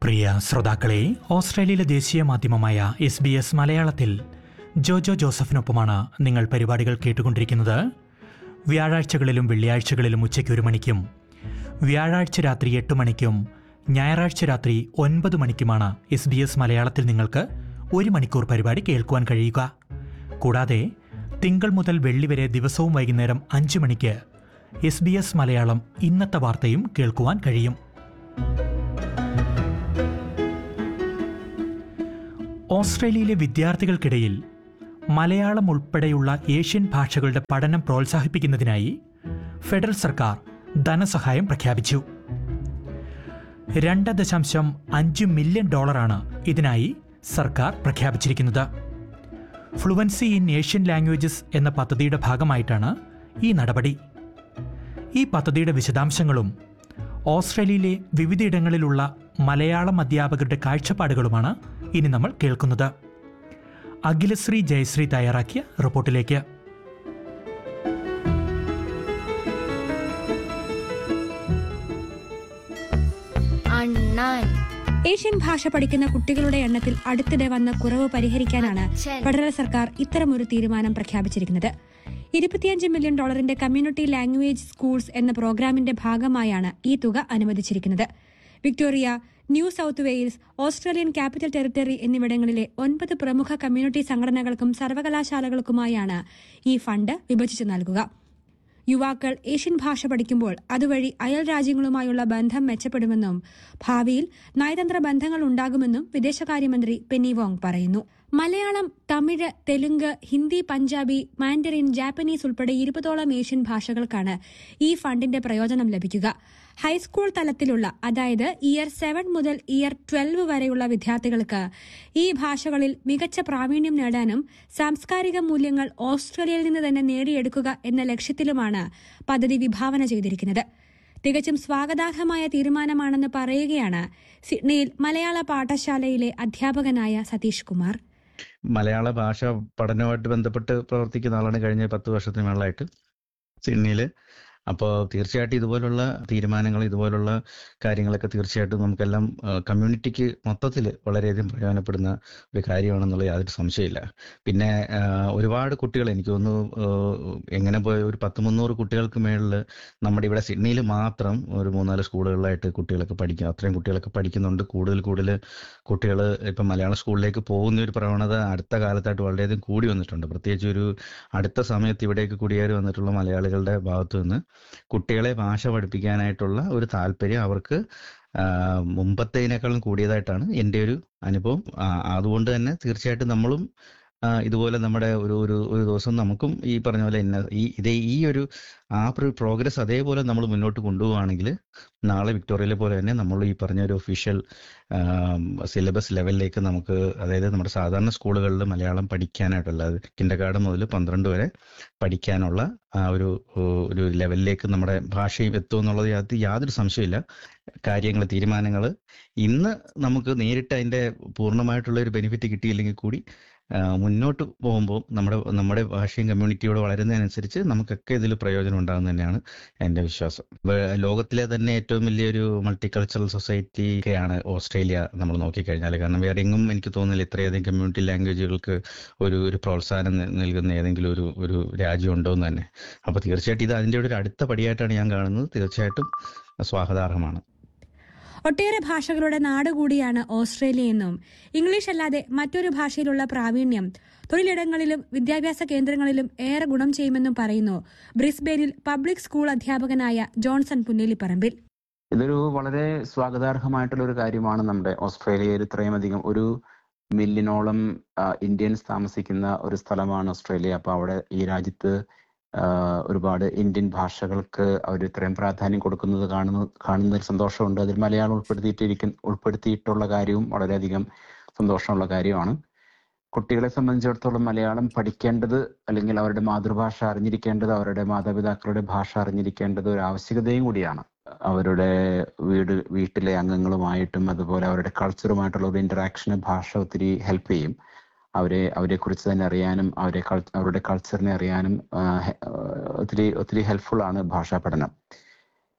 പ്രിയ ശ്രോതാക്കളെ ഓസ്ട്രേലിയയിലെ ദേശീയ മാധ്യമമായ എസ് ബി എസ് മലയാളത്തിൽ ജോജോ ജോസഫിനൊപ്പമാണ് നിങ്ങൾ പരിപാടികൾ കേട്ടുകൊണ്ടിരിക്കുന്നത് വ്യാഴാഴ്ചകളിലും വെള്ളിയാഴ്ചകളിലും ഉച്ചയ്ക്ക് ഒരു മണിക്കും വ്യാഴാഴ്ച രാത്രി എട്ട് മണിക്കും ഞായറാഴ്ച രാത്രി ഒൻപത് മണിക്കുമാണ് എസ് ബി എസ് മലയാളത്തിൽ നിങ്ങൾക്ക് ഒരു മണിക്കൂർ പരിപാടി കേൾക്കുവാൻ കഴിയുക കൂടാതെ തിങ്കൾ മുതൽ വെള്ളി വരെ ദിവസവും വൈകുന്നേരം അഞ്ച് മണിക്ക് എസ് ബി എസ് മലയാളം ഇന്നത്തെ വാർത്തയും കേൾക്കുവാൻ കഴിയും ഓസ്ട്രേലിയയിലെ വിദ്യാർത്ഥികൾക്കിടയിൽ മലയാളം ഉൾപ്പെടെയുള്ള ഏഷ്യൻ ഭാഷകളുടെ പഠനം പ്രോത്സാഹിപ്പിക്കുന്നതിനായി ഫെഡറൽ സർക്കാർ ധനസഹായം പ്രഖ്യാപിച്ചു രണ്ട് ദശാംശം അഞ്ച് മില്യൺ ഡോളറാണ് ഇതിനായി സർക്കാർ പ്രഖ്യാപിച്ചിരിക്കുന്നത് ഫ്ലുവൻസി ഇൻ ഏഷ്യൻ ലാംഗ്വേജസ് എന്ന പദ്ധതിയുടെ ഭാഗമായിട്ടാണ് ഈ നടപടി ഈ പദ്ധതിയുടെ വിശദാംശങ്ങളും ഓസ്ട്രേലിയയിലെ വിവിധയിടങ്ങളിലുള്ള മലയാളം അധ്യാപകരുടെ കാഴ്ചപ്പാടുകളുമാണ് ഇനി നമ്മൾ കേൾക്കുന്നത് അഖിലശ്രീ ജയശ്രീ തയ്യാറാക്കിയ റിപ്പോർട്ടിലേക്ക് അണ്ണാൻ ഏഷ്യൻ ഭാഷ പഠിക്കുന്ന കുട്ടികളുടെ എണ്ണത്തിൽ അടുത്തിടെ വന്ന കുറവ് പരിഹരിക്കാനാണ് അച്ഛൻ. ഫെഡറൽ സർക്കാർ ഇത്തരമൊരു തീരുമാനം പ്രഖ്യാപിച്ചിരിക്കുന്നത് ഇരുപത്തിയഞ്ച് മില്യൺ ഡോളറിന്റെ കമ്മ്യൂണിറ്റി ലാംഗ്വേജ് സ്കൂൾസ് എന്ന പ്രോഗ്രാമിന്റെ ഭാഗമായാണ് ഈ തുക അനുവദിച്ചിരിക്കുന്നത് Victoria New South Wales Australian capital territory എന്നിവിടങ്ങളിലെ ഒൻപത് പ്രമുഖ കമ്മ്യൂണിറ്റി സംഘടനകൾക്കും സർവകലാശാലകൾക്കുമായാണ് ഈ ഫണ്ട് വിഭജിച്ചു നൽകുക യുവാക്കൾ ഏഷ്യൻ ഭാഷ പഠിക്കുമ്പോൾ അതുവഴി അയൽ രാജ്യങ്ങളുമായുള്ള ബന്ധം മെച്ചപ്പെടുമെന്നും ഭാവിയിൽ നയതന്ത്ര ബന്ധങ്ങൾ ഉണ്ടാകുമെന്നും വിദേശകാര്യമന്ത്രി പെന്നി വോങ് പറയുന്നു മലയാളം തമിഴ് തെലുങ്ക് ഹിന്ദി പഞ്ചാബി മാൻഡറിൻ ജാപ്പനീസ് ഉൾപ്പെടെ ഇരുപതോളം ഏഷ്യൻ ഭാഷകൾക്കാണ് ഈ ഫണ്ടിന്റെ പ്രയോജനം ലഭിക്കുക ഹൈസ്കൂൾ തലത്തിലുള്ള അതായത് ഇയർ സെവൻ മുതൽ ഇയർ ട്വൽവ് വരെയുള്ള വിദ്യാർത്ഥികൾക്ക് ഈ ഭാഷകളിൽ മികച്ച പ്രാവീണ്യം നേടാനും സാംസ്കാരിക മൂല്യങ്ങൾ ഓസ്ട്രേലിയയിൽ നിന്ന് തന്നെ നേടിയെടുക്കുക എന്ന ലക്ഷ്യത്തിലുമാണ് പദ്ധതി വിഭാവന ചെയ്തിരിക്കുന്നത് തികച്ചും സ്വാഗതാർഹമായ തീരുമാനമാണെന്ന് പറയുകയാണ് സിഡ്നിയിൽ മലയാള പാഠശാലയിലെ അധ്യാപകനായ സതീഷ് കുമാർ മലയാള ഭാഷ പഠനവുമായിട്ട് ബന്ധപ്പെട്ട് പ്രവർത്തിക്കുന്ന ആളാണ് കഴിഞ്ഞ പത്ത് വർഷത്തിന് മേളായിട്ട് സിഡ്നിയിൽ അപ്പോൾ തീർച്ചയായിട്ടും ഇതുപോലുള്ള തീരുമാനങ്ങൾ ഇതുപോലുള്ള കാര്യങ്ങളൊക്കെ തീർച്ചയായിട്ടും നമുക്കെല്ലാം കമ്മ്യൂണിറ്റിക്ക് മൊത്തത്തിൽ വളരെയധികം പ്രയോജനപ്പെടുന്ന ഒരു കാര്യമാണെന്നുള്ള യാതൊരു സംശയമില്ല പിന്നെ ആ, ഒരുപാട് കുട്ടികൾ എനിക്ക് തോന്നുന്നു ആ, എങ്ങനെ പോയ ഒരു പത്ത് മുന്നൂറ് കുട്ടികൾക്ക് മേളിൽ നമ്മുടെ ഇവിടെ സിഡ്നിയിൽ മാത്രം ഒരു മൂന്നാല് സ്കൂളുകളിലായിട്ട് കുട്ടികളൊക്കെ പഠിക്കും അത്രയും കുട്ടികളൊക്കെ പഠിക്കുന്നുണ്ട് കൂടുതൽ കൂടുതൽ കുട്ടികൾ ഇപ്പം മലയാള സ്കൂളിലേക്ക് പോകുന്ന ഒരു പ്രവണത അടുത്ത കാലത്തായിട്ട് വളരെയധികം കൂടി വന്നിട്ടുണ്ട് പ്രത്യേകിച്ച് ഒരു അടുത്ത സമയത്ത് ഇവിടേക്ക് കുടിയേറി വന്നിട്ടുള്ള മലയാളികളുടെ ഭാഗത്തു നിന്ന് കുട്ടികളെ ഭാഷ പഠിപ്പിക്കാനായിട്ടുള്ള ഒരു താല്പര്യം അവർക്ക് ആ, മുമ്പത്തേനേക്കാളും കൂടിയതായിട്ടാണ് എൻ്റെ ഒരു അനുഭവം ആ, അതുകൊണ്ട് തന്നെ തീർച്ചയായിട്ടും നമ്മളും ആ, ഇതുപോലെ നമ്മുടെ ഒരു ഒരു ഒരു ദിവസം നമുക്കും ഈ പറഞ്ഞ പോലെ ഇന്ന ഈ ഇതേ ഈ ഒരു ആ ഒരു പ്രോഗ്രസ് അതേപോലെ നമ്മൾ മുന്നോട്ട് കൊണ്ടുപോവുകയാണെങ്കിൽ നാളെ വിക്ടോറിയയിലെ പോലെ തന്നെ നമ്മൾ ഈ പറഞ്ഞ ഒരു ഒഫീഷ്യൽ സിലബസ് ലെവലിലേക്ക് നമുക്ക് അതായത് നമ്മുടെ സാധാരണ സ്കൂളുകളിൽ മലയാളം പഠിക്കാനായിട്ടുള്ള കിൻഡർ ഗാർഡൻ മുതൽ പന്ത്രണ്ട് വരെ പഠിക്കാനുള്ള ആ ഒരു ഒരു ലെവലിലേക്ക് നമ്മുടെ ഭാഷയും എത്തും എന്നുള്ളത് യാതൊരു യാതൊരു സംശയമില്ല കാര്യങ്ങൾ തീരുമാനങ്ങൾ ഇന്ന് നമുക്ക് നേരിട്ട് അതിന്റെ പൂർണ്ണമായിട്ടുള്ള ഒരു ബെനിഫിറ്റ് കിട്ടിയില്ലെങ്കിൽ കൂടി ആ, മുന്നോട്ട് പോകുമ്പോൾ നമ്മുടെ നമ്മുടെ ഭാഷയും കമ്മ്യൂണിറ്റിയോട് വളരുന്നതിനനുസരിച്ച് നമുക്കൊക്കെ ഇതിൽ പ്രയോജനം ഉണ്ടാകുന്ന തന്നെയാണ് എൻ്റെ വിശ്വാസം വേ- ലോകത്തിലെ തന്നെ ഏറ്റവും വലിയൊരു മൾട്ടി കൾച്ചറൽ സൊസൈറ്റി ഒക്കെയാണ് ഓസ്ട്രേലിയ നമ്മൾ നോക്കിക്കഴിഞ്ഞാൽ കാരണം വേറെ എങ്ങും എനിക്ക് തോന്നുന്നില്ല ഇത്രയധികം കമ്മ്യൂണിറ്റി ലാംഗ്വേജുകൾക്ക് ഒരു ഒരു പ്രോത്സാഹനം ന- നൽകുന്ന ഏതെങ്കിലും ഒരു ഒരു രാജ്യം ഉണ്ടോ എന്ന് തന്നെ അപ്പോൾ തീർച്ചയായിട്ടും ഇത് അതിൻ്റെ ഒരു അടുത്ത പടിയായിട്ടാണ് ഞാൻ കാണുന്നത് തീർച്ചയായിട്ടും സ്വാഗതാർഹമാണ് ഒട്ടേറെ ഭാഷകളുടെ നാട് കൂടിയാണ് ഓസ്ട്രേലിയ എന്നും ഇംഗ്ലീഷ് അല്ലാതെ മറ്റൊരു ഭാഷയിലുള്ള പ്രാവീണ്യം തൊഴിലിടങ്ങളിലും വിദ്യാഭ്യാസ കേന്ദ്രങ്ങളിലും ഏറെ ഗുണം ചെയ്യുമെന്നും പറയുന്നു ബ്രിസ്ബെയിനിൽ പബ്ലിക് സ്കൂൾ അധ്യാപകനായ ജോൺസൺ പുന്നേലിപ്പറമ്പിൽ ഇതൊരു വളരെ സ്വാഗതാർഹമായിട്ടുള്ള ഒരു കാര്യമാണ് നമ്മുടെ ഓസ്ട്രേലിയയിൽ ഇത്രയും അധികം ഒരു മില്യനോളം ആ, ഇന്ത്യൻസ് താമസിക്കുന്ന ഒരു സ്ഥലമാണ് ഓസ്ട്രേലിയ അപ്പൊ അവിടെ ഈ രാജ്യത്ത് ആ, ഒരുപാട് ഇന്ത്യൻ ഭാഷകൾക്ക് അവർ ഇത്രയും പ്രാധാന്യം കൊടുക്കുന്നത് കാണുന്ന കാണുന്നതിൽ സന്തോഷമുണ്ട് അതിൽ മലയാളം ഉൾപ്പെടുത്തിയിട്ടിരിക്കുന്ന ഉൾപ്പെടുത്തിയിട്ടുള്ള കാര്യവും വളരെയധികം സന്തോഷമുള്ള കാര്യമാണ് കുട്ടികളെ സംബന്ധിച്ചിടത്തോളം മലയാളം പഠിക്കേണ്ടത് അല്ലെങ്കിൽ അവരുടെ മാതൃഭാഷ അറിഞ്ഞിരിക്കേണ്ടത് അവരുടെ മാതാപിതാക്കളുടെ ഭാഷ അറിഞ്ഞിരിക്കേണ്ടത് ഒരു ആവശ്യകതയും കൂടിയാണ് അവരുടെ വീട് വീട്ടിലെ അംഗങ്ങളുമായിട്ടും അതുപോലെ അവരുടെ കൾച്ചറുമായിട്ടുള്ള ഒരു ഇന്ററാക്ഷന് ഭാഷ ഒത്തിരി ഹെൽപ്പ് ചെയ്യും അവരെ അവരെ കുറിച്ച് തന്നെ അറിയാനും അവരെ കൾ- അവരുടെ കൾച്ചറിനെ അറിയാനും ആ, ഹെ- ആ, ഒത്തിരി ഒത്തിരി ഹെൽപ്ഫുൾ ആണ് ഭാഷാ പഠനം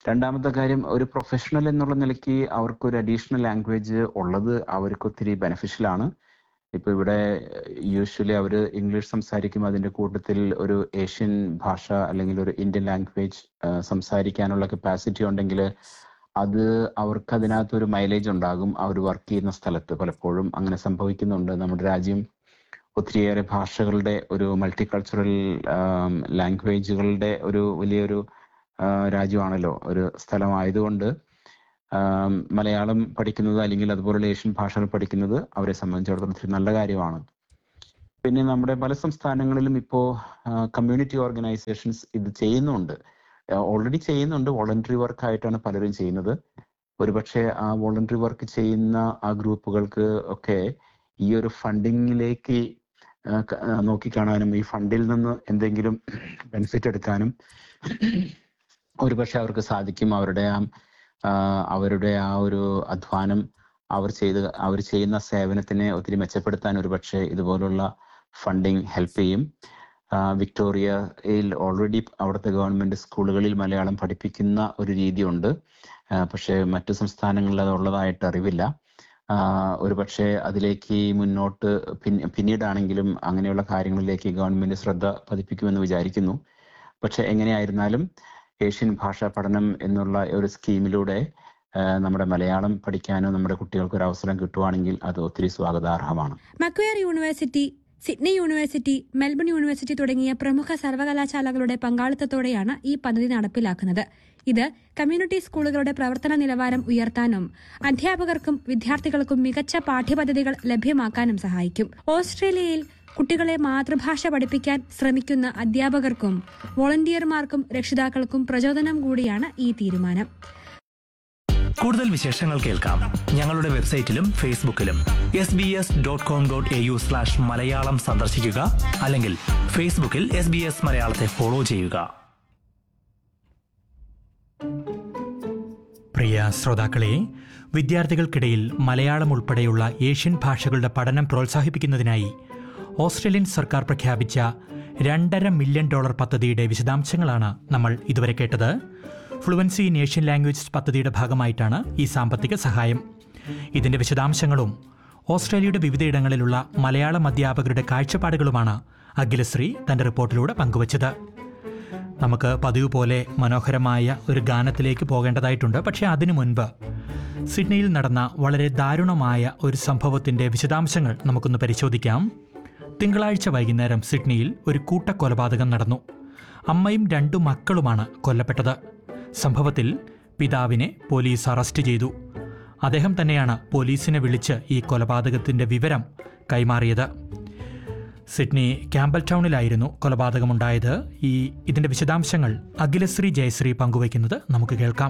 രണ്ടാമത്തെ കാര്യം ഒരു പ്രൊഫഷണൽ എന്നുള്ള നിലയ്ക്ക് അവർക്ക് ഒരു അഡീഷണൽ ലാംഗ്വേജ് ഉള്ളത് അവർക്ക് ഒത്തിരി ബെനിഫിഷ്യൽ ആണ് ഇപ്പൊ ഇവിടെ യൂഷ്വലി അവർ ഇംഗ്ലീഷ് സംസാരിക്കും അതിന്റെ കൂട്ടത്തിൽ ഒരു ഏഷ്യൻ ഭാഷ അല്ലെങ്കിൽ ഒരു ഇന്ത്യൻ ലാംഗ്വേജ് സംസാരിക്കാനുള്ള കപ്പാസിറ്റി ഉണ്ടെങ്കിൽ അത് അവർക്ക് അതിനകത്ത് ഒരു മൈലേജ് ഉണ്ടാകും അവർ വർക്ക് ചെയ്യുന്ന സ്ഥലത്ത് പലപ്പോഴും അങ്ങനെ സംഭവിക്കുന്നുണ്ട് നമ്മുടെ രാജ്യം ഒത്തിരിയേറെ ഭാഷകളുടെ ഒരു മൾട്ടി കൾച്ചറൽ ലാംഗ്വേജുകളുടെ ഒരു വലിയൊരു ആ, രാജ്യമാണല്ലോ ഒരു സ്ഥലമായതുകൊണ്ട് ആം, മലയാളം പഠിക്കുന്നത് അല്ലെങ്കിൽ അതുപോലുള്ള ഏഷ്യൻ ഭാഷകൾ പഠിക്കുന്നത് അവരെ സംബന്ധിച്ചിടത്തോളം ഒത്തിരി നല്ല കാര്യമാണ് പിന്നെ നമ്മുടെ പല സംസ്ഥാനങ്ങളിലും ഇപ്പോ കമ്മ്യൂണിറ്റി ഓർഗനൈസേഷൻസ് ഇത് ചെയ്യുന്നുണ്ട് ഓൾറെഡി ചെയ്യുന്നുണ്ട് വോളണ്ടറി വർക്ക് ആയിട്ടാണ് പലരും ചെയ്യുന്നത് ഒരുപക്ഷെ ആ വോളണ്ടറി വർക്ക് ചെയ്യുന്ന ആ ഗ്രൂപ്പുകൾക്ക് ഒക്കെ ഈ ഒരു ഫണ്ടിങ്ങിലേക്ക് നോക്കിക്കാണാനും ഈ ഫണ്ടിൽ നിന്ന് എന്തെങ്കിലും ബെനിഫിറ്റ് എടുക്കാനും ഒരുപക്ഷെ അവർക്ക് സാധിക്കും അവരുടെ ആ ആ, അവരുടെ ആ ഒരു അധ്വാനം അവർ ചെയ്ത് അവർ ചെയ്യുന്ന സേവനത്തിനെ ഒത്തിരി മെച്ചപ്പെടുത്താൻ ഒരുപക്ഷെ ഇതുപോലുള്ള ഫണ്ടിങ് ഹെൽപ്പ് ചെയ്യും ആ, വിക്ടോറിയയിൽ ഓൾറെഡി അവിടുത്തെ ഗവൺമെന്റ് സ്കൂളുകളിൽ മലയാളം പഠിപ്പിക്കുന്ന ഒരു രീതിയുണ്ട് ആ, പക്ഷേ മറ്റു സംസ്ഥാനങ്ങളിൽ അത് ഉള്ളതായിട്ട് അറിവില്ല ആ, ഒരുപക്ഷെ അതിലേക്ക് മുന്നോട്ട് പിന്ന- പിന്നീടാണെങ്കിലും അങ്ങനെയുള്ള കാര്യങ്ങളിലേക്ക് ഗവൺമെന്റ് ശ്രദ്ധ പതിപ്പിക്കുമെന്ന് വിചാരിക്കുന്നു പക്ഷെ എങ്ങനെയായിരുന്നാലും ഏഷ്യൻ ഭാഷാ പഠനം എന്നുള്ള ഒരു സ്കീമിലൂടെ ആ, നമ്മുടെ മലയാളം പഠിക്കാനോ നമ്മുടെ കുട്ടികൾക്ക് ഒരു അവസരം കിട്ടുവാണെങ്കിൽ അത് ഒത്തിരി സ്വാഗതാർഹമാണ് Macquarie university Sydney university Melbourne university തുടങ്ങിയ പ്രമുഖ സർവകലാശാലകളുടെ പങ്കാളിത്തത്തോടെയാണ് ഈ പദ്ധതി നടപ്പിലാക്കുന്നത് ഇത് കമ്മ്യൂണിറ്റി സ്കൂളുകളുടെ പ്രവർത്തന നിലവാരം ഉയർത്താനും അധ്യാപകർക്കും വിദ്യാർത്ഥികൾക്കും മികച്ച പാഠ്യപദ്ധതികൾ ലഭ്യമാക്കാനും സഹായിക്കും ഓസ്ട്രേലിയയിൽ കുട്ടികളെ മാതൃഭാഷ പഠിപ്പിക്കാൻ ശ്രമിക്കുന്ന അധ്യാപകർക്കും വോളണ്ടിയർമാർക്കും രക്ഷിതാക്കൾക്കും പ്രചോദനം കൂടിയാണ് ഈ തീരുമാനം കൂടുതൽ വിശേഷങ്ങൾ കേൾക്കാം ഞങ്ങളുടെ വെബ്സൈറ്റിലും ഫേസ്ബുക്കിലും S B S dot com dot A U slash Malayalam സന്ദർശിക്കുക അല്ലെങ്കിൽ ഫേസ്ബുക്കിൽ എസ് ബി എസ് മലയാളത്തെ ഫോളോ ചെയ്യുക പ്രിയ ശ്രോതാക്കളെ വിദ്യാർത്ഥികൾക്കിടയിൽ മലയാളം ഉൾപ്പെടെയുള്ള ഏഷ്യൻ ഭാഷകളുടെ പഠനം പ്രോത്സാഹിപ്പിക്കുന്നതിനായി ഓസ്ട്രേലിയൻ സർക്കാർ പ്രഖ്യാപിച്ച രണ്ടര മില്യൺ ഡോളർ പദ്ധതിയുടെ വിശദാംശങ്ങളാണ് നമ്മൾ ഇതുവരെ കേട്ടത് ഫ്ലുവൻസി ഇൻ ഏഷ്യൻ ലാംഗ്വേജസ് പദ്ധതിയുടെ ഭാഗമായിട്ടാണ് ഈ സാമ്പത്തിക സഹായം ഇതിന്റെ വിശദാംശങ്ങളും ഓസ്ട്രേലിയയുടെ വിവിധയിടങ്ങളിലുള്ള മലയാളം അധ്യാപകരുടെ കാഴ്ചപ്പാടുകളുമാണ് അഖിലശ്രീ തന്റെ റിപ്പോർട്ടിലൂടെ പങ്കുവച്ചത് നമുക്ക് പതിവ് പോലെ മനോഹരമായ ഒരു ഗാനത്തിലേക്ക് പോകേണ്ടതായിട്ടുണ്ട് പക്ഷേ അതിനു മുൻപ് സിഡ്നിയിൽ നടന്ന വളരെ ദാരുണമായ ഒരു സംഭവത്തിന്റെ വിശദാംശങ്ങൾ നമുക്കൊന്ന് പരിശോധിക്കാം തിങ്കളാഴ്ച വൈകുന്നേരം സിഡ്നിയിൽ ഒരു കൂട്ടക്കൊലപാതകം നടന്നു അമ്മയും രണ്ടു മക്കളുമാണ് കൊല്ലപ്പെട്ടത് സംഭവത്തിൽ പിതാവിനെ പോലീസ് അറസ്റ്റ് ചെയ്തു അദ്ദേഹം തന്നെയാണ് പോലീസിനെ വിളിച്ച് ഈ കൊലപാതകത്തിന്റെ വിവരം കൈമാറിയത് സിഡ്നി ക്യാമ്പൽ ടൗണിലായിരുന്നു കൊലപാതകമുണ്ടായത് ഈ ഇതിന്റെ വിശദാംശങ്ങൾ അഖിലശ്രീ ജയശ്രീ പങ്കുവയ്ക്കുന്നത് നമുക്ക് കേൾക്കാം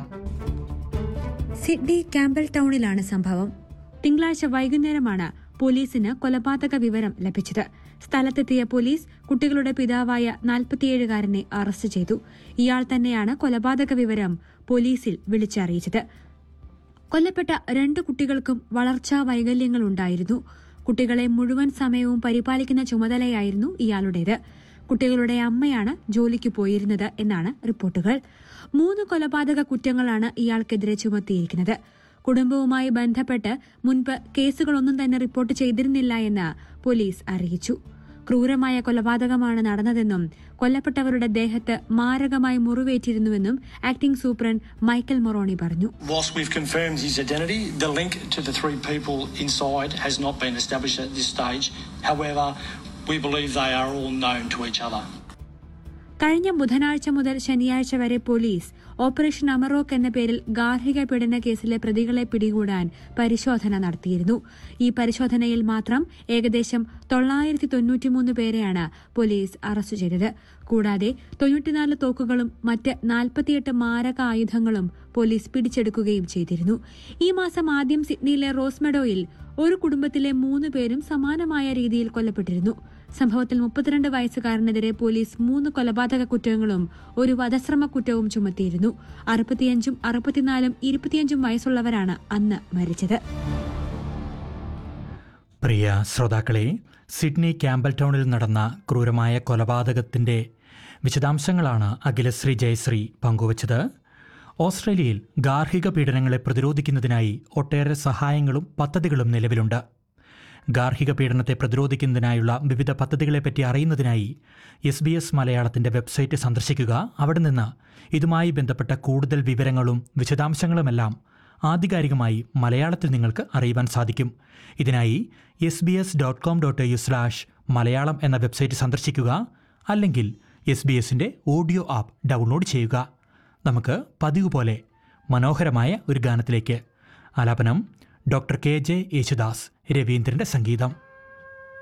സിഡ്നി ക്യാമ്പൽ ടൗണിലാണ് സംഭവം തിങ്കളാഴ്ച വൈകുന്നേരമാണ് പോലീസിന് കൊലപാതക വിവരം ലഭിച്ചത് സ്ഥലത്തെത്തിയ പോലീസ് കുട്ടികളുടെ പിതാവായ നാൽപ്പത്തിയേഴുകാരനെ അറസ്റ്റ് ചെയ്തു ഇയാൾ തന്നെയാണ് കൊലപാതക വിവരം പോലീസിൽ വിളിച്ചറിയിച്ചത് കൊല്ലപ്പെട്ട രണ്ട് കുട്ടികൾക്കും വളർച്ചാ വൈകല്യങ്ങൾ ഉണ്ടായിരുന്നു കുട്ടികളെ മുഴുവൻ സമയവും പരിപാലിക്കുന്ന ചുമതലയായിരുന്നു ഇയാളുടേത് കുട്ടികളുടെ അമ്മയാണ് ജോലിക്ക് പോയിരുന്നത് എന്നാണ് റിപ്പോർട്ടുകൾ മൂന്ന് കൊലപാതക കുറ്റങ്ങളാണ് ഇയാൾക്കെതിരെ ചുമത്തിയിരിക്കുന്നത് കുടുംബവുമായി ബന്ധപ്പെട്ട് മുൻപ് കേസുകളൊന്നും തന്നെ റിപ്പോർട്ട് ചെയ്തിരുന്നില്ല എന്ന് പോലീസ് അറിയിച്ചു ക്രൂരമായ കൊലപാതകമാണ് നടന്നതെന്നും കൊല്ലപ്പെട്ടവരുടെ ദേഹത്ത് മാരകമായി മുറിവേറ്റിരുന്നുവെന്നും ആക്ടിംഗ് സൂപ്രണ്ട് മൈക്കൽ മൊറോണി പറഞ്ഞു Whilst we've confirmed his identity, the link to the three people inside has not been established at this stage. However, we believe they are all known to each other. കഴിഞ്ഞ ബുധനാഴ്ച മുതൽ ശനിയാഴ്ച വരെ police operation Amarok എന്ന പേരിൽ ഗാർഹിക പീഡന കേസിലെ പ്രതികളെ പിടികൂടാൻ പരിശോധന നടത്തിയിരുന്നു ഈ പരിശോധനയിൽ മാത്രം ഏകദേശം തൊള്ളായിരത്തി തൊണ്ണൂറ്റിമൂന്ന് പേരെയാണ് പോലീസ് അറസ്റ്റ് ചെയ്തത് കൂടാതെ തൊണ്ണൂറ്റിനാല് തോക്കുകളും മറ്റ് നാൽപ്പത്തിയെട്ട് മാരക ആയുധങ്ങളും പോലീസ് പിടിച്ചെടുക്കുകയും ചെയ്തിരുന്നു ഈ മാസം ആദ്യം സിഡ്നിയിലെ റോസ്മെഡോയിൽ ഒരു കുടുംബത്തിലെ മൂന്ന് പേരും സമാനമായ രീതിയിൽ കൊല്ലപ്പെട്ടിരുന്നു സംഭവത്തിൽ മുപ്പത്തിരണ്ട് വയസ്സുകാരനെതിരെ പോലീസ് മൂന്ന് കൊലപാതക കുറ്റങ്ങളും ഒരു വധശ്രമ കുറ്റവും ചുമത്തിയിരുന്നു അറുപത്തിയഞ്ചും അറുപത്തിനാലും ഇരുപത്തിയഞ്ചും വയസ്സുള്ളവരാണ് അന്ന് മരിച്ചത് പ്രിയ ശ്രോതാക്കളെ സിഡ്നി ക്യാമ്പൽ ടൗണിൽ നടന്ന ക്രൂരമായ കൊലപാതകത്തിൻ്റെ വിശദാംശങ്ങളാണ് അഖിലശ്രീ ജയശ്രീ പങ്കുവച്ചത് ഓസ്ട്രേലിയയിൽ ഗാർഹിക പീഡനങ്ങളെ പ്രതിരോധിക്കുന്നതിനായി ഒട്ടേറെ സഹായങ്ങളും പദ്ധതികളും നിലവിലുണ്ട് ഗാർഹിക പീഡനത്തെ പ്രതിരോധിക്കുന്നതിനായുള്ള വിവിധ പദ്ധതികളെപ്പറ്റി അറിയുന്നതിനായി എസ് ബി എസ് മലയാളത്തിൻ്റെ വെബ്സൈറ്റ് സന്ദർശിക്കുക അവിടെ നിന്ന് ഇതുമായി ബന്ധപ്പെട്ട കൂടുതൽ വിവരങ്ങളും വിശദാംശങ്ങളുമെല്ലാം ആധികാരികമായി മലയാളത്തിൽ നിങ്ങൾക്ക് അറിയുവാൻ സാധിക്കും ഇതിനായി S B S dot com dot U slash Malayalam എന്ന വെബ്സൈറ്റ് സന്ദർശിക്കുക അല്ലെങ്കിൽ എസ് ബി എസിൻ്റെ ഓഡിയോ ആപ്പ് ഡൗൺലോഡ് ചെയ്യുക നമുക്ക് പതിവ് പോലെ മനോഹരമായ ഒരു ഗാനത്തിലേക്ക് ആലാപനം ഡോക്ടർ കെ ജെ യേശുദാസ് രവീന്ദ്രൻ്റെ സംഗീതം